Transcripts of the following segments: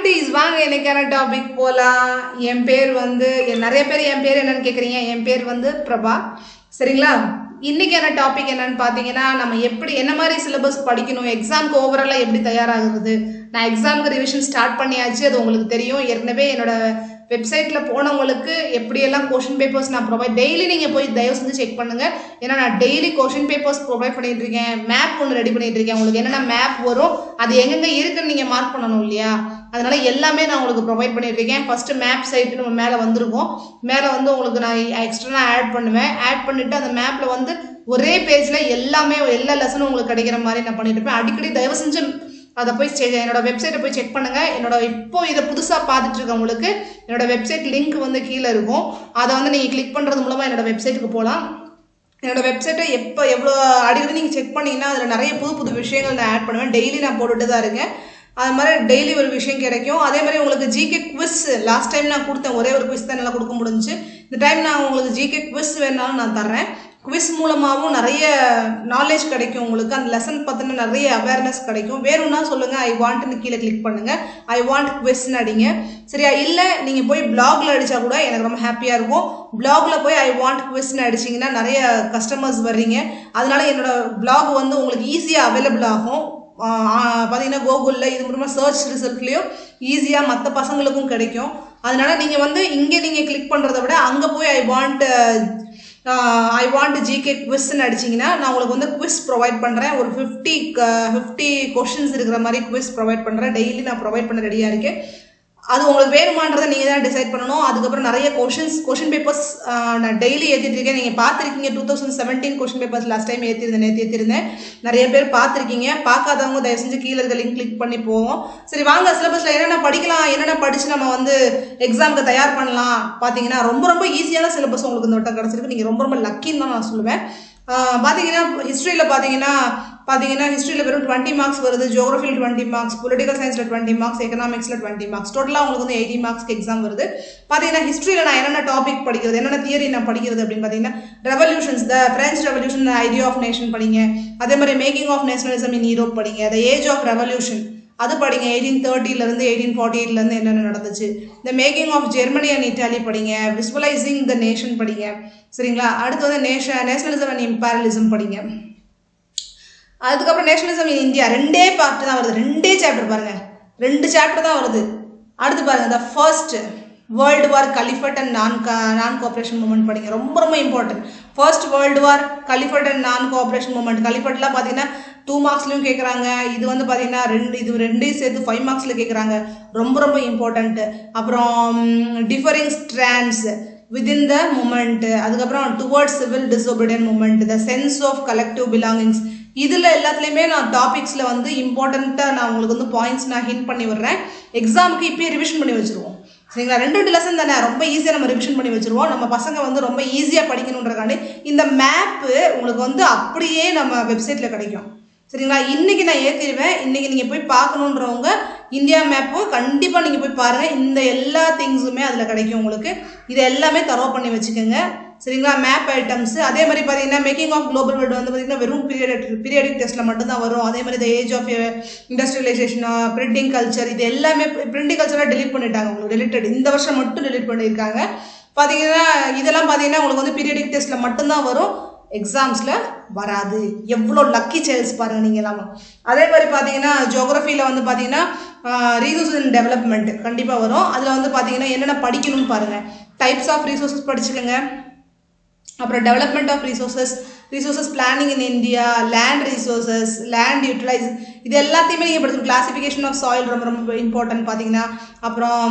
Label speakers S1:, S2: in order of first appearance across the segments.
S1: குட்டீஸ் வாங்க இன்னைக்கான டாபிக் போகலாம் என் பேர் வந்து என் நிறைய பேர் என் பேர் என்னன்னு கேட்குறீங்க என் பேர் வந்து பிரபா சரிங்களா இன்னைக்கான டாபிக் என்னன்னு பார்த்தீங்கன்னா நம்ம எப்படி என்ன மாதிரி சிலபஸ் படிக்கணும் எக்ஸாம்க்கு ஓவராலாக எப்படி தயாராகிறது நான் எக்ஸாமுக்கு ரிவிஷன் ஸ்டார்ட் பண்ணியாச்சு அது உங்களுக்கு தெரியும் ஏற்கனவே என்னோட வெப்சைட்டில் போனவங்களுக்கு எப்படியெல்லாம் கொஷின் பேப்பர்ஸ் நான் ப்ரொவைட் டெய்லி நீங்கள் போய் தயவு செஞ்சு செக் பண்ணுங்கள் ஏன்னா நான் டெய்லி கொஷின் பேப்பர்ஸ் ப்ரொவைட் பண்ணிட்டு இருக்கேன் மேப் ஒன்று ரெடி பண்ணிட்டு இருக்கேன் உங்களுக்கு என்னென்ன மேப் வரும் அது எங்கெங்கே இருக்குன்னு நீங்கள் மார்க் பண்ணணும் இல்லையா அதனால எல்லாமே நான் உங்களுக்கு ப்ரொவைட் பண்ணிட்டு இருக்கேன் ஃபஸ்ட்டு மேப் சைட்டு நம்ம மேலே வந்திருக்கோம் மேலே வந்து உங்களுக்கு நான் எக்ஸ்ட்ரா ஆட் பண்ணுவேன் ஆட் பண்ணிவிட்டு அந்த மேப்பில் வந்து ஒரே பேஜில் எல்லாமே எல்லா லெசனும் உங்களுக்கு கிடைக்கிற மாதிரி நான் பண்ணிட்டு இருப்பேன் அடிக்கடி தயவு செஞ்சு அதை போய் செ என்னோட வெப்சைட்டை போய் செக் பண்ணுங்க என்னோட இப்போ இதை புதுசாக பார்த்துட்டு இருக்கவங்களுக்கு என்னோட வெப்சைட் லிங்க் வந்து கீழே இருக்கும் அதை வந்து நீங்கள் கிளிக் பண்ணுறது மூலமாக என்னோட வெப்சைட்டுக்கு போகலாம் என்னோட வெப்சைட்டை எப்போ எவ்வளோ அடிக்கடி நீங்கள் செக் பண்ணீங்கன்னா அதில் நிறைய புது புது விஷயங்கள் நான் ஆட் பண்ணுவேன் டெய்லி நான் போட்டுட்டு தான் இருக்கேன் அது மாதிரி டெய்லி ஒரு விஷயம் கிடைக்கும் அதே மாதிரி உங்களுக்கு ஜிகே குவிஸ் லாஸ்ட் டைம் நான் கொடுத்தேன் ஒரே ஒரு குவிஸ் தான் நல்லா கொடுக்க முடிஞ்சுச்சு இந்த டைம் நான் உங்களுக்கு ஜிகே குவிஸ் வேணாலும் நான் தர்றேன் குவிஸ் மூலமாகவும் நிறைய நாலேஜ் கிடைக்கும் உங்களுக்கு அந்த லெசன் பற்றின நிறைய அவேர்னஸ் கிடைக்கும் வேணும்னா சொல்லுங்கள் ஐ வாண்ட்னு கீழே கிளிக் பண்ணுங்கள் ஐ வாண்ட் குவிஸ்ன்னு அடிங்க சரியா இல்லை நீங்கள் போய் பிளாகில் அடித்தா கூட எனக்கு ரொம்ப ஹாப்பியாக இருக்கும் பிளாகில் போய் ஐ வாண்ட் குவிஸ்ன்னு அடிச்சிங்கன்னா நிறைய கஸ்டமர்ஸ் வர்றீங்க அதனால என்னோட பிளாக் வந்து உங்களுக்கு ஈஸியாக அவைலபிள் ஆகும் பார்த்தீங்கன்னா கூகுளில் இது மூலமாக சர்ச் ரிசல்ட்லேயும் ஈஸியாக மற்ற பசங்களுக்கும் கிடைக்கும் அதனால நீங்கள் வந்து இங்கே நீங்கள் கிளிக் பண்ணுறத விட அங்கே போய் I want I want GK குவிஸ்ன்னு அடிச்சிங்கன்னா நான் உங்களுக்கு வந்து குவிஸ் ப்ரொவைட் பண்ணுறேன் ஒரு ஃபிஃப்டி ஃபிஃப்டி கொஷின்ஸ் இருக்கிற மாதிரி குவிஸ் ப்ரொவைட் பண்ணுறேன் டெய்லி நான் ப்ரொவைட் பண்ண ரெடியாக இருக்கேன் அது உங்களுக்கு வேணுமான்றதை நீங்கள் தான் டிசைட் பண்ணணும் அதுக்கப்புறம் நிறைய கொஷின்ஸ் கொஷின் பேப்பர்ஸ் நான் டெய்லி ஏற்றிட்டு இருக்கேன் நீங்கள் பார்த்துருக்கீங்க two thousand seventeen question papers last time ஏற்றிருந்தேன் நேற்று ஏற்றிருந்தேன் நிறைய பேர் பார்த்துருக்கீங்க பார்க்காதவங்க தயவு செஞ்சு கீழே இருக்க லிங்க் கிளிக் பண்ணி போவோம் சரி வாங்க சிலபஸில் என்னென்ன படிக்கலாம் என்னென்ன படித்து நம்ம வந்து எக்ஸாமுக்கு தயார் பண்ணலாம் பார்த்தீங்கன்னா ரொம்ப ரொம்ப ஈஸியான சிலபஸ் உங்களுக்கு இந்த வட்டம் கிடச்சிருக்கு நீங்கள் ரொம்ப ரொம்ப லக்கின்னு தான் நான் சொல்லுவேன் பார்த்தீங்கன்னா ஹிஸ்ட்ரியில் பார்த்தீங்கன்னா பார்த்தீங்கன்னா ஹிஸ்ட்ரியில் வெறும் டுவெண்ட்டி மார்க்ஸ் வருது ஜோகிரஃபியில் டுவெண்ட்டி மார்க்ஸ் பொலிட்டிக்கல் சயின்ஸில் டுவெண்ட்டி மார்க்ஸ் எக்கனாமிக்ஸில் டுவெண்ட்டி மார்க்ஸ் டோட்டலாக உங்களுக்கு வந்து எயிட்டி மார்க்ஸ்க்கு எக்ஸாம் வருது பார்த்தீங்கன்னா ஹிஸ்ட்ரியில் நான் என்னென்ன டாபிக் படிக்கிறது என்னென்ன தியரி நான் படிக்கிறது அப்படின்னு பார்த்தீங்கன்னா revolutions the French revolution idea of nation படிங்க அதே மாதிரி making of nationalism in Europe படிங்க த ஏஜ் ஆஃப் ரெவல்யூஷன் அது படிங்க எயிட்டீன் தேர்ட்டிலேருந்து எயிட்டீன் ஃபார்ட்டி எயிட்லேருந்து என்னென்ன நடந்துச்சு இந்த making of Germany and Italy படிங்க விஸ்வலைசிங் த நேஷன் படிங்க சரிங்களா அடுத்து வந்து நேஷன் நேஷனலிசம் அண்ட் இம்பேரலிசம் படிங்க அதுக்கப்புறம் நேஷனலிசம் இன் இந்தியா ரெண்டே பார்ட் தான் வருது ரெண்டே சாப்டர் பாருங்க ரெண்டு சாப்டர் தான் வருது அடுத்து பாருங்க the first world war Khilafat and non non cooperation movement படிங்க ரொம்ப ரொம்ப important first world war Khilafat and non cooperation movement கலிஃபட்லாம் பார்த்தீங்கன்னா டூ மார்க்ஸ்லையும் கேட்குறாங்க இது வந்து பார்த்தீங்கன்னா ரெண்டு இது ரெண்டையும் சேர்த்து ஃபைவ் மார்க்ஸில் கேட்குறாங்க ரொம்ப ரொம்ப இம்பார்ட்டண்ட்டு அப்புறம் differing strands within the movement அதுக்கப்புறம் towards civil disobedience movement the sense of collective belongings இதில் எல்லாத்துலேயுமே நான் டாபிக்ஸில் வந்து இம்பார்ட்டண்ட்டாக நான் உங்களுக்கு வந்து பாயிண்ட்ஸ் நான் ஹிண்ட் பண்ணி விடுறேன் எக்ஸாமுக்கு இப்போயே ரிவிஷன் பண்ணி வச்சுருவோம் சரிங்களா ரெண்டு ரெண்டு லெசன் தானே ரொம்ப ஈஸியாக நம்ம ரிவிஷன் பண்ணி வச்சுருவோம் நம்ம பசங்க வந்து ரொம்ப ஈஸியாக படிக்கணுன்றக்காண்டி இந்த மேப்பு உங்களுக்கு வந்து அப்படியே நம்ம வெப்சைட்டில் கிடைக்கும் சரிங்களா இன்றைக்கி நான் ஏற்றிடுவேன் இன்றைக்கி நீங்கள் போய் பார்க்கணுன்றவங்க இந்தியா மேப்பும் கண்டிப்பாக நீங்கள் போய் பாருங்கள் இந்த எல்லா திங்ஸுமே அதில் கிடைக்கும் உங்களுக்கு இதை எல்லாமே தரோ பண்ணி வச்சுக்கோங்க சரிங்களா மேப் ஐட்டம்ஸ் அதே மாதிரி பார்த்தீங்கன்னா மேக்கிங் ஆஃப் குளோபல் வேர்ல்டு வந்து பார்த்தீங்கன்னா வெறும் பீரியட் பீரியடிக் டெஸ்ட்டில் மட்டும்தான் வரும் அதே மாதிரி the age of industrialisation printing culture இது எல்லாமே பிரிண்டிங் கல்ச்சராக டெலிட் பண்ணிட்டாங்க உங்களுக்கு டெலிட்டட் இந்த வருஷம் மட்டும் டெலிட் பண்ணியிருக்காங்க பார்த்தீங்கன்னா இதெல்லாம் பார்த்தீங்கன்னா உங்களுக்கு வந்து பீரியடிக் டெஸ்ட்டில் மட்டும்தான் வரும் எக்ஸாம்ஸில் வராது எவ்வளோ லக்கி சைல்ட்ஸ் பாருங்கள் நீங்கள் எல்லாமே அதே மாதிரி பார்த்தீங்கன்னா ஜோக்ரஃபியில் வந்து பார்த்தீங்கன்னா ரீசோர்ஸ் அண்ட் டெவலப்மெண்ட் கண்டிப்பாக வரும் அதில் வந்து பார்த்தீங்கன்னா என்னென்ன படிக்கணும்னு பாருங்கள் டைப்ஸ் ஆஃப் ரீசோர்ஸஸ் படிச்சுக்கோங்க அப்புறம் development of resources resources planning in India land resources land utilise இது எல்லாத்தையுமே நீங்கள் படிக்கணும் கிளாசிஃபிகேஷன் ஆஃப் சாயில் ரொம்ப ரொம்ப இம்பார்ட்டன்ட் பார்த்தீங்கன்னா அப்புறம்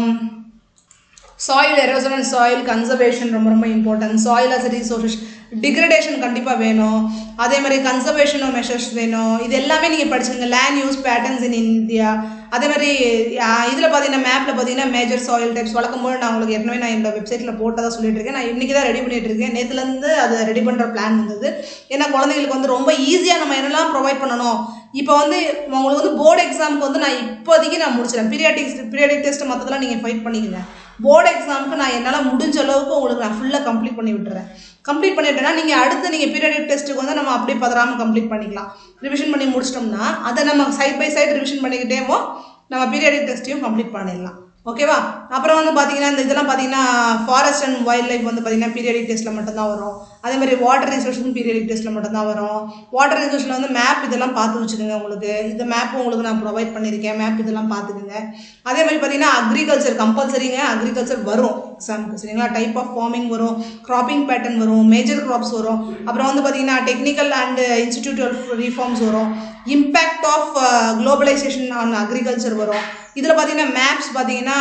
S1: soil erosion and soil conservation ரொம்ப ரொம்ப important soil as resources degradation கண்டிப்பாக வேணும் அதே மாதிரி கன்சர்வேஷன் மெஷர்ஸ் வேணும் இது எல்லாமே நீங்கள் படிச்சுங்க land use patterns in India அதே மாதிரி இதில் பார்த்தீங்கன்னா மேப்பில் பார்த்தீங்கன்னா மேஜர் சாயில் டைப்ஸ் வழக்கம் போது நான் உங்களுக்கு ஏற்கனவே நான் என்னோட வெப்சைட்டில் போட்டதாக சொல்லிட்டு இருக்கேன் நான் இன்றைக்கி தான் ரெடி பண்ணிட்டு இருக்கேன் நேற்றுலேருந்து அதை ரெடி பண்ணுற பிளான் வந்தது ஏன்னா குழந்தைங்களுக்கு வந்து ரொம்ப ஈஸியாக நம்ம என்னெல்லாம் ப்ரொவைட் பண்ணணும் இப்போ வந்து உங்களுக்கு வந்து போர்டு எக்ஸாமுக்கு வந்து நான் இப்போதைக்கு நான் முடிச்சிடறேன் பீரியாடிக் பீரியாடிக் டெஸ்ட் மற்றதெல்லாம் நீங்கள் ஃபைட் பண்ணிக்கங்க போர்டு எக்ஸாமுக்கு நான் என்னால் முடிஞ்ச அளவுக்கு உங்களுக்கு நான் ஃபுல்லாக கம்ப்ளீட் பண்ணி விட்டுறேன் கம்ப்ளீட் பண்ணிட்டேன்னா நீங்கள் அடுத்து நீங்கள் பீரியடிக் டெஸ்ட்டுக்கு வந்து நம்ம அப்படியே பதறாமல் கம்ப்ளீட் பண்ணிக்கலாம் ரிவிஷன் பண்ணி முடிச்சிட்டோம்னா அதை நம்ம சைட் பை சைடு ரிவிஷன் பண்ணிக்கிட்டேவோ நம்ம பீரியடிக் டெஸ்ட்டையும் கம்ப்ளீட் பண்ணிடலாம் ஓகேவா அப்புறம் வந்து பார்த்தீங்கன்னா இந்த இதெல்லாம் பார்த்தீங்கன்னா ஃபாரஸ்ட் அண்ட் வைல்ட் லைஃப் வந்து பார்த்தீங்கன்னா பீரியடிக் டெஸ்ட்டில் மட்டும்தான் வரும் அதே மாதிரி வாட்டர் ரிசோர்ஸும் பீரியடிக் டெஸ்ட்டில் மட்டும்தான் வரும் வாட்டர் ரிசோர்ஸில் வந்து மேப் இதெல்லாம் பார்த்து வச்சுக்கோங்க உங்களுக்கு இந்த மேப் உங்களுக்கு நான் ப்ரொவைட் பண்ணியிருக்கேன் மேப் இதெல்லாம் பார்த்துக்குங்க அதே மாதிரி பார்த்தீங்கன்னா அக்ரிகல்ச்சர் கம்பல்சரிங்க அக்ரிகல்ச்சர் வரும் எக்ஸாமுக்கு சரிங்களா டைப் ஆஃப் ஃபார்மிங் வரும் கிராப்பிங் பேட்டர்ன் வரும் மேஜர் கிராப்ஸ் வரும் அப்புறம் வந்து பார்த்தீங்கன்னா technical and institute of reforms வரும் impact of globalisation on agriculture வரும் இதில் பார்த்தீங்கன்னா மேப்ஸ் பார்த்தீங்கன்னா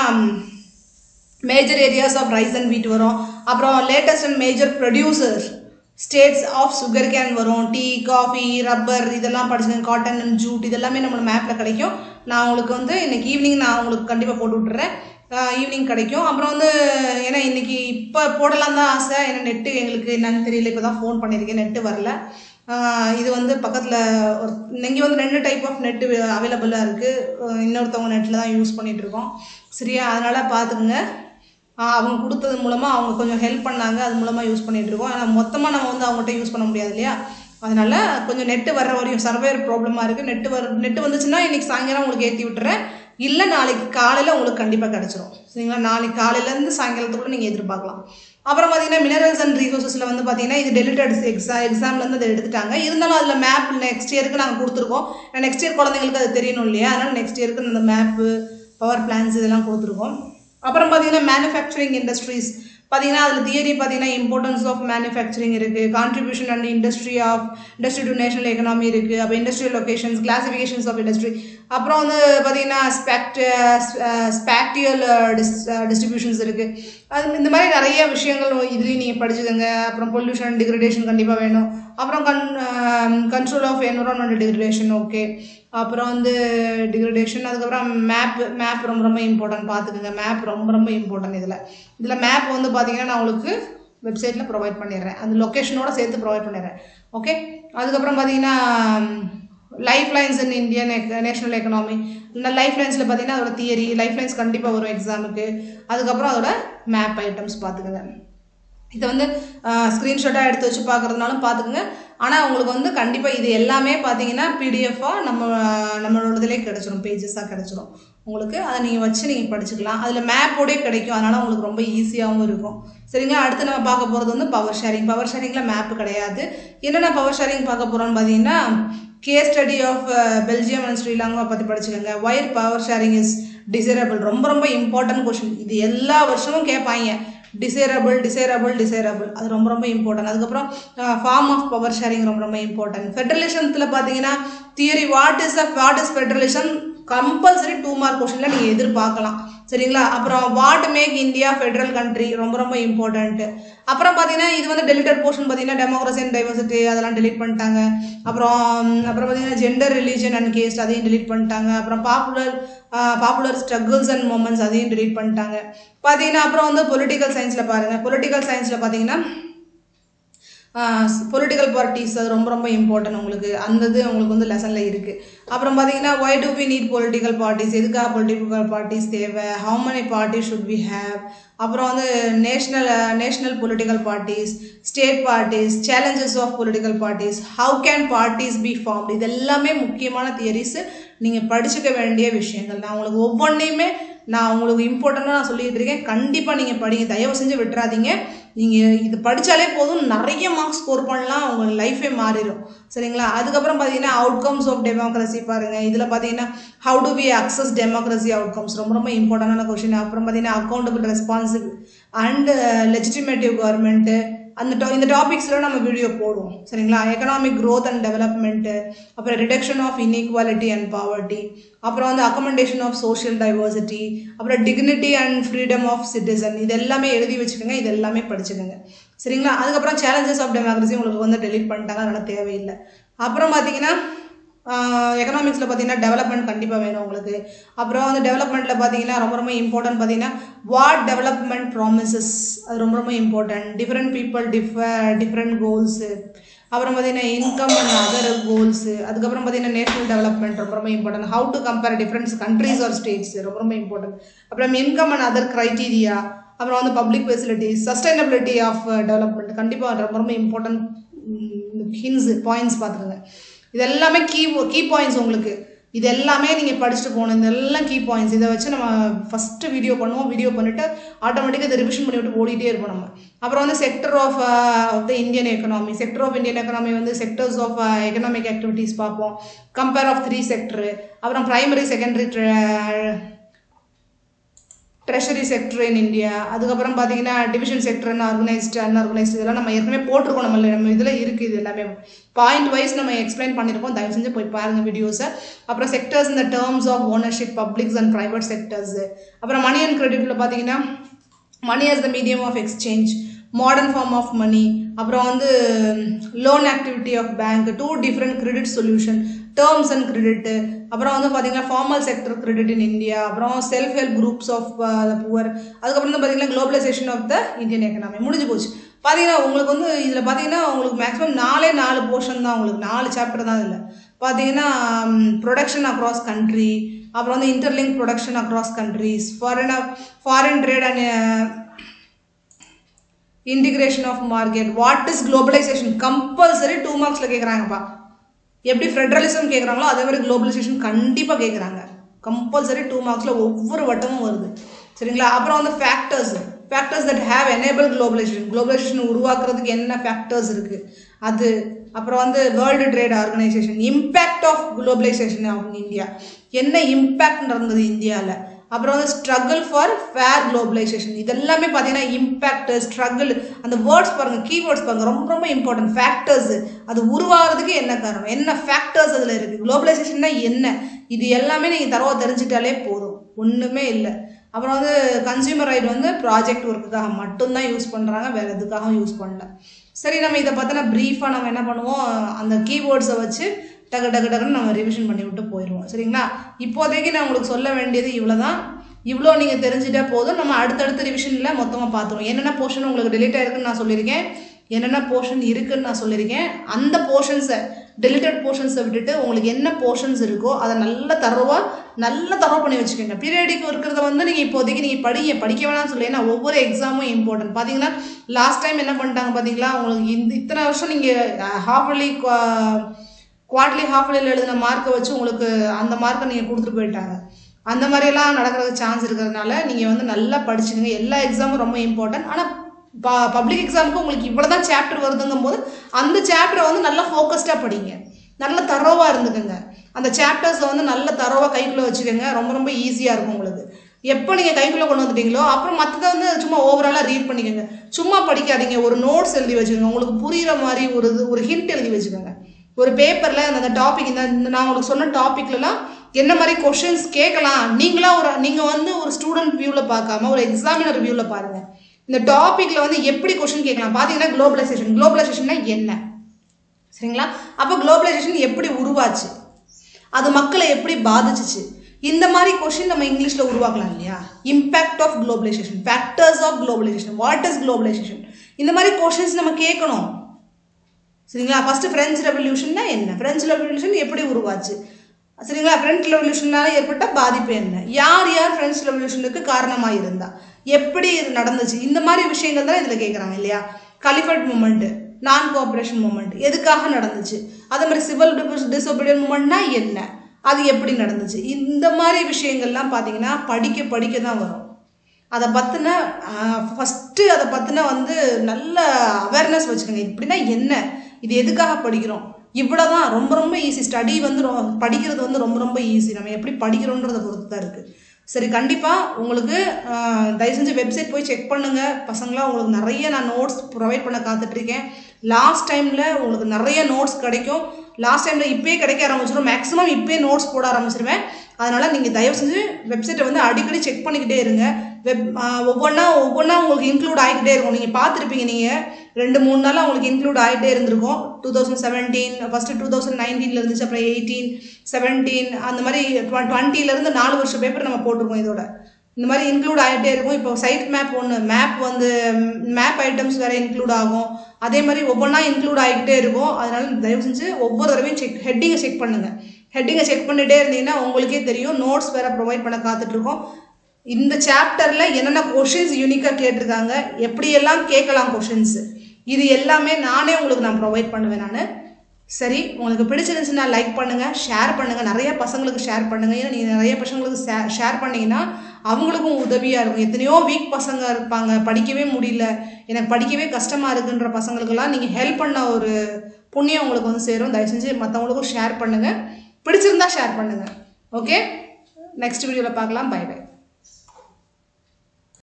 S1: major areas of rice and wheat வரும் அப்புறம் latest and major producer states of sugar cane வரும் டீ காஃபி ரப்பர் இதெல்லாம் படிச்சுக்கோங்க காட்டன் அண்ட் ஜூட் இதெல்லாமே நம்மளுக்கு மேப்பில் கிடைக்கும் நான் உங்களுக்கு வந்து இன்னைக்கு ஈவினிங் நான் உங்களுக்கு கண்டிப்பாக போட்டு விட்டுறேன் ஈவினிங் கிடைக்கும் அப்புறம் வந்து ஏன்னா இன்னைக்கு இப்போ போடலாம் தான் ஆசை ஏன்னா நெட்டு எங்களுக்கு என்னன்னு தெரியல இப்போ தான் ஃபோன் பண்ணியிருக்கேன் நெட்டு வரல ஆஹ் இது வந்து பக்கத்தில் ஒரு இங்கே வந்து ரெண்டு டைப் ஆஃப் நெட்டு அவைலபிளாக இருக்குது இன்னொருத்தவங்க நெட்டில் தான் யூஸ் பண்ணிகிட்டு இருக்கோம் சரியா அதனால் பார்த்துக்குங்க ஆஹ் அவங்க கொடுத்தது மூலமாக அவங்க கொஞ்சம் ஹெல்ப் பண்ணாங்க அது மூலமாக யூஸ் பண்ணிட்டு இருக்கோம் ஆனால் மொத்தமாக நம்ம வந்து அவங்ககிட்ட யூஸ் பண்ண முடியாது இல்லையா அதனால கொஞ்சம் நெட்டு வர்ற வரையும் சர்வேர் ப்ராப்ளமாக இருக்குது நெட்டு வர நெட்டு வந்துச்சுன்னா இன்னைக்கு சாயங்காலம் உங்களுக்கு ஏற்றி விட்டுறேன் இல்லை நாளைக்கு காலையில் உங்களுக்கு கண்டிப்பாக கிடச்சிரும் சரிங்களா நாளைக்கு காலையிலேருந்து சாயங்காலத்துக்குள்ள நீங்கள் எதிர்பார்க்கலாம் அப்புறம் பார்த்தீங்கன்னா மினரல்ஸ் அண்ட் ரிசோர்ஸில் வந்து பார்த்தீங்கன்னா இது டெலிட்டட் எக்ஸா எக்ஸாம்லேருந்து அதை எடுத்துட்டாங்க இருந்தாலும் அதில் மேப் நெக்ஸ்ட் இயருக்கு நாங்கள் கொடுத்துருக்கோம் நெக்ஸ்ட் இயர் குழந்தைங்களுக்கு அது தெரியணும் இல்லையா அதனால் நெக்ஸ்ட் இயருக்கு இந்த மேப்பு பவர் பிளான்ஸ் இதெல்லாம் கொடுத்துருக்கோம் அப்புறம் பார்த்தீங்கன்னா மேனுஃபேக்சரிங் இண்டஸ்ட்ரீஸ் பார்த்தீங்கன்னா அதில் தியரி பார்த்தீங்கன்னா இம்பார்ட்டன்ஸ் ஆஃப் மேனுஃபேக்சரிங் இருக்குது contribution and industry of industry to national economy இருக்குது அப்போ industrial locations classifications of industry அப்புறம் வந்து பார்த்தீங்கன்னா ஸ்பெக்ட் ஸ்பேக்டியல் டிஸ் டிஸ்ட்ரிபியூஷன்ஸ் இருக்குது அது இந்த மாதிரி நிறைய விஷயங்கள் இதுலேயும் நீங்கள் படிச்சுக்கோங்க அப்புறம் பொல்யூஷன் டிகிரடேஷன் கண்டிப்பாக வேணும் அப்புறம் கன் control of environment degradation okay அப்புறம் வந்து டிகிரடேஷன் அதுக்கப்புறம் மேப் மேப் ரொம்ப ரொம்ப இம்பார்ட்டன்ட் பார்த்துக்குங்க மேப் ரொம்ப ரொம்ப இம்பார்ட்டன்ட் இதில் இதில் மேப் வந்து பார்த்தீங்கன்னா நான் உங்களுக்கு வெப்சைட்டில் ப்ரொவைட் பண்ணிடுறேன் அந்த லொக்கேஷனோட சேர்த்து ப்ரொவைட் பண்ணிடுறேன் ஓகே அதுக்கப்புறம் பார்த்தீங்கன்னா life lines in Indian national economy இந்த லைஃப் லைன்ஸில் பார்த்தீங்கன்னா அதோட தியரி லைஃப் லைன்ஸ் கண்டிப்பாக வரும் எக்ஸாமுக்கு அதுக்கப்புறம் அதோட மேப் ஐட்டம்ஸ் பார்த்துக்குங்க இதை வந்து ஸ்க்ரீன்ஷாட்டாக எடுத்து வச்சு பார்க்குறதுனாலும் பார்த்துக்குங்க ஆனால் உங்களுக்கு வந்து கண்டிப்பாக இது எல்லாமே பார்த்தீங்கன்னா பிடிஎஃபாக நம்ம நம்மளோட இதிலே கிடச்சிரும் பேஜஸாக கிடச்சிரும் உங்களுக்கு அதை நீங்கள் வச்சு நீங்கள் படிச்சுக்கலாம் அதில் மேப்போடே கிடைக்கும் அதனால் உங்களுக்கு ரொம்ப ஈஸியாகவும் இருக்கும் சரிங்க அடுத்து நம்ம பார்க்க போகிறது வந்து பவர் ஷேரிங் பவர் ஷேரிங்கில் மேப்பு கிடையாது என்னென்ன பவர் ஷேரிங் பார்க்க போகிறோம்னு பார்த்தீங்கன்னா case study of Belgium and Sri Lanka பற்றி படிச்சுக்கோங்க why power sharing is desirable ரொம்ப ரொம்ப இம்பார்ட்டன்ட் கொஷின் இது எல்லா வருஷமும் கேட்பாங்க டிசைரபிள் டிசைரபிள் டிசைரபிள் அது ரொம்ப ரொம்ப இம்பார்ட்டன்ட் அதுக்கப்புறம் ஃபார்ம் ஆஃப் பவர் ஷேரிங் ரொம்ப ரொம்ப இம்பார்ட்டன்ட் ஃபெடரலேஷன்ஸில் பார்த்தீங்கன்னா theory what is uh what is federation compulsory two mark கொஷனில் நீங்கள் எதிர்பார்க்கலாம் சரிங்களா அப்புறம் what make India federal country ரொம்ப ரொம்ப இம்பார்ட்டன்ட்டு அப்புறம் பார்த்தீங்கன்னா இது வந்து டெலிட்டட் போர்ஷன் பார்த்தீங்கன்னா டெமோக்ரஸி அண்ட் டைவர்சிட்டி அதெல்லாம் டெலிட் பண்ணிட்டாங்க அப்புறம் அப்புறம் பார்த்தீங்கன்னா ஜெண்டர் ரிலீஜன் அண்ட் கேஸ்ட் அதையும் டெலிட் பண்ணிட்டாங்க அப்புறம் popular popular struggles and movements அதையும் டெலிட் பண்ணிட்டாங்க பார்த்தீங்கன்னா அப்புறம் வந்து பொலிட்டிக்கல் சயின்ஸில் பாருங்கள் பொலிட்டிக்கல் சயின்ஸில் பார்த்தீங்கன்னா பொலிட்டிக்கல் பார்ட்டிஸ் அது ரொம்ப ரொம்ப இம்பார்ட்டன்ட் உங்களுக்கு அந்த இது உங்களுக்கு வந்து லெசனில் இருக்குது அப்புறம் பார்த்தீங்கன்னா why do we need political parties எதுக்காக பொலிட்டிக்கல் பார்ட்டிஸ் தேவை how many parties should we have அப்புறம் வந்து national national political parties state parties challenges of political parties how can parties be formed இது எல்லாமே முக்கியமான தியரிஸு நீங்கள் படிச்சுக்க வேண்டிய விஷயங்கள் நான் உங்களுக்கு ஒவ்வொன்றையுமே நான் உங்களுக்கு இம்பார்ட்டண்ட்டாக நான் சொல்லிட்டு இருக்கேன் கண்டிப்பாக நீங்கள் படிங்க தயவு செஞ்சு விட்டுறாதீங்க நீங்கள் இது படித்தாலே போதும் நிறைய மார்க்ஸ் ஸ்கோர் பண்ணலாம் உங்கள் லைஃபே மாறிடும் சரிங்களா அதுக்கப்புறம் பார்த்தீங்கன்னா அவுட்கம்ஸ் ஆஃப் டெமோக்ரஸி பாருங்கள் இதில் பார்த்தீங்கன்னா how do we assess democracy outcomes ரொம்ப ரொம்ப இம்பார்ட்டண்டான கொஷின் அப்புறம் பார்த்தீங்கன்னா accountable responsible and legitimate government அந்த டா இந்த டாபிக்ஸில் நம்ம வீடியோ போடுவோம் சரிங்களா எக்கனாமிக் க்ரோத் அண்ட் டெவலப்மெண்ட்டு அப்புறம் reduction of inequality and poverty அப்புறம் வந்து அக்கமெண்டேஷன் ஆஃப் சோஷியல் டைவர்சிட்டி அப்புறம் dignity and freedom of citizen இது எல்லாமே எழுதி வச்சுக்கோங்க இது எல்லாமே படிச்சுக்கோங்க சரிங்களா அதுக்கப்புறம் சேலஞ்சஸ் ஆஃப் டெமோக்ரஸி உங்களுக்கு வந்து டெலிட் பண்ணிட்டாங்க அதனால் தேவையில்லை அப்புறம் பார்த்தீங்கன்னா எக்கனாமிக்ஸில் பார்த்தீங்கன்னா டெவலப்மெண்ட் கண்டிப்பாக வேணும் உங்களுக்கு அப்புறம் வந்து டெவலப்மெண்ட்டில் பார்த்தீங்கன்னா ரொம்ப ரொம்ப இம்பார்ட்டன்ட் பார்த்தீங்கன்னா வாட் டெவலப்மெண்ட் ப்ராமிசஸ் அது ரொம்ப ரொம்ப important different people differ different goals அப்புறம் பார்த்தீங்கன்னா இன்கம் அண்ட் அதர் கோல்ஸு அதுக்கப்புறம் பார்த்தீங்கன்னா நேஷனல் டெவலப்மெண்ட் ரொம்ப ரொம்ப important how to compare different countries or states ரொம்ப ரொம்ப இம்பார்ட்டன்ட் அப்புறம் இன்கம் அண்ட் அதர் க்ரைட்டீரியா அப்புறம் வந்து public facilities sustainability of development கண்டிப்பாக ரொம்ப ரொம்ப இம்பார்ட்டன்ட் ஹின்ஸ் பாயிண்ட்ஸ் பார்த்துருங்க இது எல்லாமே கீ கீ பாயிண்ட்ஸ் உங்களுக்கு இது எல்லாமே நீங்கள் படிச்சுட்டு போகணும் இதெல்லாம் கீ பாயிண்ட்ஸ் இதை வச்சு நம்ம ஃபஸ்ட்டு வீடியோ பண்ணுவோம் வீடியோ பண்ணிவிட்டு ஆட்டோமேட்டிக்காக இதை ரிவிஷன் பண்ணிவிட்டு ஓடிட்டே இருப்போம் நம்ம அப்புறம் வந்து sector of the Indian economy sector of Indian economy வந்து செக்டர்ஸ் ஆஃப் எக்கனாமிக் ஆக்டிவிட்டீஸ் பார்ப்போம் கம்பேர் ஆஃப் த்ரீ செக்டரு அப்புறம் primary secondary tertiary sector in India அதுக்கப்புறம் பார்த்தீங்கன்னா டிவிஷன் செக்டர் ஆர்கனைஸ்டு அன்ஆர்கனைஸ்டு இதெல்லாம் நம்ம ஏற்கனவே போட்டிருக்கோம் நம்ம நம்ம இதில் இருக்குது இது எல்லாமே பாயிண்ட் வைஸ் நம்ம எக்ஸ்பிளைன் பண்ணியிருக்கோம் தயவு செஞ்சு போய் பாருங்கள் வீடியோஸை அப்புறம் செக்டர்ஸ் இந்த terms of ownership publics and private sectors அப்புறம் மணி அண்ட் கிரெடிட்டில் பார்த்தீங்கன்னா money as the medium of exchange modern form of money அப்புறம் வந்து loan activity of bank two different credit solution terms and credit அப்புறம் வந்து பார்த்தீங்கன்னா formal sector credit in India அப்புறம் self help groups of the poor அதுக்கப்புறம் வந்து பார்த்தீங்கன்னா globalisation of the Indian economy முடிஞ்சு போச்சு பார்த்தீங்கன்னா உங்களுக்கு வந்து இதில் பார்த்தீங்கன்னா உங்களுக்கு மேக்ஸிமம் நாலே நாலு போர்ஷன் தான் உங்களுக்கு நாலு சாப்டர் தான் இதில் பார்த்தீங்கன்னா ப்ரொடக்ஷன் அக்ராஸ் கண்ட்ரி அப்புறம் வந்து interlink production across countries foreign foreign trade and integration of market what is globalisation compulsory two மார்க்ஸில் கேட்குறாங்கப்பா எப்படி ஃபெட்ரலிசம் கேட்குறாங்களோ அதே மாதிரி குளோபலைசேஷன் கண்டிப்பாக கேட்குறாங்க கம்பல்சரி டூ மார்க்ஸில் ஒவ்வொரு வட்டமும் வருது சரிங்களா அப்புறம் வந்து factors factors that have enable globalisation globalisation உருவாக்குறதுக்கு என்ன ஃபேக்டர்ஸ் இருக்குது அது அப்புறம் வந்து world trade organisation impact of globalisation of India என்ன இம்பேக்ட் நடந்தது இந்தியாவில் அப்புறம் வந்து ஸ்ட்ரகிள் ஃபார் ஃபேர் குளோபலைசேஷன் இதெல்லாமே பார்த்தீங்கன்னா இம்பேக்ட் ஸ்ட்ரகிள் அந்த வேர்ட்ஸ் பாருங்கள் கீவேர்ட்ஸ் பாருங்கள் ரொம்ப ரொம்ப இம்பார்ட்டன்ட் ஃபேக்டர்ஸ் அது உருவாகிறதுக்கு என்ன காரணம் என்ன ஃபேக்டர்ஸ் அதில் இருக்குது குளோபலைசேஷன்னா என்ன இது எல்லாமே நீங்கள் தரவா தெரிஞ்சிட்டாலே போதும் ஒன்றுமே இல்லை அப்புறம் வந்து கன்சியூமர் ரைட் வந்து ப்ராஜெக்ட் ஒர்க்குக்காக மட்டும்தான் யூஸ் பண்ணுறாங்க வேறு எதுக்காகவும் யூஸ் பண்ணல சரி நம்ம இதை பார்த்தோன்னா ப்ரீஃபாக நம்ம என்ன பண்ணுவோம் அந்த கீவேர்ட்ஸை வச்சு டக்கு டக்கு டக்குன்னு நம்ம ரிவிஷன் பண்ணி விட்டு போயிடுவோம் சரிங்களா இப்போதைக்கு நான் உங்களுக்கு சொல்ல வேண்டியது இவ்வளோ தான் இவ்வளோ நீங்கள் தெரிஞ்சுட்டா போதும் நம்ம அடுத்தடுத்த ரிவிஷனில் மொத்தமாக பார்த்துருவோம் என்னென்ன போர்ஷன் உங்களுக்கு டெலிட் ஆயிருக்குன்னு நான் சொல்லியிருக்கேன் என்னென்ன போர்ஷன் இருக்குன்னு நான் சொல்லியிருக்கேன் அந்த போர்ஷன்ஸை டெலிட்டட் போர்ஷன்ஸை விட்டுட்டு உங்களுக்கு என்ன போர்ஷன்ஸ் இருக்கோ அதை நல்ல தரவாக நல்ல தரவா பண்ணி வச்சுக்கோங்க பீரியடிக் இருக்கிறத வந்து நீங்கள் இப்போதைக்கு நீங்கள் படிங்க படிக்க வேணாம்னு சொல்லி ஏன்னா ஒவ்வொரு எக்ஸாமும் இம்பார்ட்டன்ட் பார்த்தீங்கன்னா லாஸ்ட் டைம் என்ன பண்ணிட்டாங்க பார்த்தீங்களா உங்களுக்கு இந்த இத்தனை வருஷம் நீங்கள் ஹாஃப்லி குவார்ட்லி ஹாஃப்லியில் எழுதின மார்க்கை வச்சு உங்களுக்கு அந்த மார்க்கை நீங்கள் கொடுத்துட்டு போயிட்டாங்க அந்த மாதிரியெல்லாம் நடக்கிறதுக்கு சான்ஸ் இருக்கிறதுனால நீங்கள் வந்து நல்லா படிச்சுங்க எல்லா எக்ஸாமும் ரொம்ப இம்பார்ட்டன்ட் ஆனால் ப பப்ளிக் எக்ஸாமுக்கு உங்களுக்கு இவ்வளோ தான் சாப்டர் வருதுங்கும் போது அந்த சாப்டரை வந்து நல்லா ஃபோக்கஸ்டாக படிங்க நல்ல தரோவாக இருந்துக்கோங்க அந்த சாப்டர்ஸை வந்து நல்ல தரோவாக கைக்குள்ளே வச்சுக்கோங்க ரொம்ப ரொம்ப ஈஸியாக இருக்கும் உங்களுக்கு எப்போ நீங்கள் கைக்குள்ளே கொண்டு வந்துட்டீங்களோ அப்புறம் மற்றதை வந்து சும்மா ஓவராலாக ரீட் பண்ணிக்கோங்க சும்மா படிக்காதீங்க ஒரு நோட்ஸ் எழுதி வச்சுக்கோங்க உங்களுக்கு புரிகிற மாதிரி ஒரு இது ஒரு ஹிண்ட் எழுதி வச்சுக்கோங்க ஒரு பேப்பரில் அந்த டாபிக் இந்த இந்த நான் உங்களுக்கு சொன்ன டாப்பிக்லலாம் என்ன மாதிரி கொஷின்ஸ் கேட்கலாம் நீங்களா ஒரு நீங்கள் வந்து ஒரு ஸ்டூடெண்ட் வியூவில் பார்க்காம ஒரு எக்ஸாமினர் வியூவில் பாருங்கள் இந்த டாப்பிக்கில் வந்து எப்படி கொஷின் கேட்கலாம் பார்த்தீங்கன்னா குளோபலைசேஷன் குளோபலைசேஷன்னா என்ன சரிங்களா அப்போ குளோபலைசேஷன் எப்படி உருவாச்சு அது மக்களை எப்படி பாதிச்சிச்சு இந்த மாதிரி கொஷின் நம்ம இங்கிலீஷில் உருவாக்கலாம் இல்லையா impact of globalisation factors of globalisation what is globalisation இந்த மாதிரி கொஷின்ஸ் நம்ம கேட்கணும் சரிங்களா ஃபஸ்ட்டு ஃப்ரெஞ்ச் ரெவல்யூஷன்னா என்ன ஃப்ரெஞ்ச் ரெவல்யூஷன் எப்படி உருவாச்சு சரிங்களா ஃப்ரெஞ்ச் ரெவல்யூஷனால ஏற்பட்ட பாதிப்பு என்ன யார் யார் ஃப்ரெஞ்ச் ரெவல்யூஷனுக்கு காரணமாக இருந்தா எப்படி இது நடந்துச்சு இந்த மாதிரி விஷயங்கள் தான் இதில் கேட்குறாங்க இல்லையா Khilafat movement non cooperation movement எதுக்காக நடந்துச்சு அதே மாதிரி சிவில் டிசோபீடியன் மூமெண்ட்னா என்ன அது எப்படி நடந்துச்சு இந்த மாதிரி விஷயங்கள்லாம் பார்த்தீங்கன்னா படிக்க படிக்க தான் வரும் அதை பற்றின ஃபஸ்ட்டு அதை பற்றின வந்து நல்ல அவேர்னஸ் வச்சுக்கோங்க இப்படின்னா என்ன இது எதுக்காக படிக்கிறோம் இவ்வளோ தான் ரொம்ப ரொம்ப ஈஸி ஸ்டடி வந்து ரொ- படிக்கிறது வந்து ரொம்ப ரொம்ப ஈஸி நம்ம எப்படி படிக்கிறோன்றதை பொறுத்து தான் இருக்குது சரி கண்டிப்பாக உங்களுக்கு ஆஹ், தயவு செஞ்சு வெப்சைட் போய் செக் பண்ணுங்கள் பசங்களா உங்களுக்கு நிறைய நான் நோட்ஸ் ப்ரொவைட் பண்ண காத்துட்ருக்கேன் லாஸ்ட் டைமில் உங்களுக்கு நிறைய நோட்ஸ் கிடைக்கும் லாஸ்ட் டைமில் இப்போயே கிடைக்க ஆரம்பிச்சிடும் மேக்ஸிமம் இப்போயே நோட்ஸ் போட ஆரம்பிச்சிருவேன் அதனால் நீங்கள் தயவு செஞ்சு வெப்சைட்டை வந்து அடிக்கடி செக் பண்ணிக்கிட்டே இருங்க வெப் ஒவ்வொன்றா ஒவ்வொன்றா உங்களுக்கு இன்க்ளூட் ஆகிக்கிட்டே இருக்கும் நீங்கள் பார்த்துருப்பீங்க நீங்கள் ரெண்டு மூணு நாளாக உங்களுக்கு இன்க்ளூட் ஆகிட்டே இருந்திருக்கும் two thousand seventeen first two thousand நைன்டீனில் இருந்துச்சு அப்புறம் எயிட்டீன் செவன்டீன் அந்த மாதிரி டுவெண்ட்டிலேருந்து நாலு வருஷம் பேப்பர் நம்ம போட்டிருக்கோம் இதோட இந்த மாதிரி இன்க்ளூட் ஆகிட்டே இருக்கும் இப்போ சைட் மேப் ஒன்று மேப் வந்து மேப் ஐட்டம்ஸ் வேறு இன்க்ளூட் ஆகும் அதே மாதிரி ஒவ்வொன்றா இன்க்ளூட் ஆகிக்கிட்டே இருக்கும் அதனால தயவு செஞ்சு ஒவ்வொரு தடவையும் செக் ஹெட்டிங்கை செக் பண்ணுங்கள் ஹெட்டிங்கை செக் பண்ணிட்டே இருந்தீங்கன்னா உங்களுக்கே தெரியும் நோட்ஸ் வேறு ப்ரொவைட் பண்ண காத்துட்ருக்கோம் இந்த சாப்டரில் என்னென்ன கொஷின்ஸ் யூனிக்காக கேட்டிருக்காங்க எப்படியெல்லாம் கேட்கலாம் கொஷின்ஸ் இது எல்லாமே நானே உங்களுக்கு நான் ப்ரொவைட் பண்ணுவேன் நான் சரி உங்களுக்கு பிடிச்சிருந்துச்சுன்னா லைக் பண்ணுங்கள் ஷேர் பண்ணுங்கள் நிறைய பசங்களுக்கு ஷேர் பண்ணுங்கள் ஏன்னா நீங்கள் நிறைய பசங்களுக்கு ஷேர் பண்ணிங்கன்னா அவங்களுக்கும் உதவியாக இருக்கும் எத்தனையோ வீக் பசங்க இருப்பாங்க படிக்கவே முடியல எனக்கு படிக்கவே கஷ்டமாக இருக்குன்ற பசங்களுக்கெல்லாம் நீங்கள் ஹெல்ப் பண்ண ஒரு புண்ணியம் உங்களுக்கு வந்து சேரும் தயவு செஞ்சு மற்றவங்களுக்கும் ஷேர் பண்ணுங்கள் பிடிச்சிருந்தா ஷேர் பண்ணுங்கள் ஓகே நெக்ஸ்ட் வீடியோவில் பார்க்கலாம் பை பை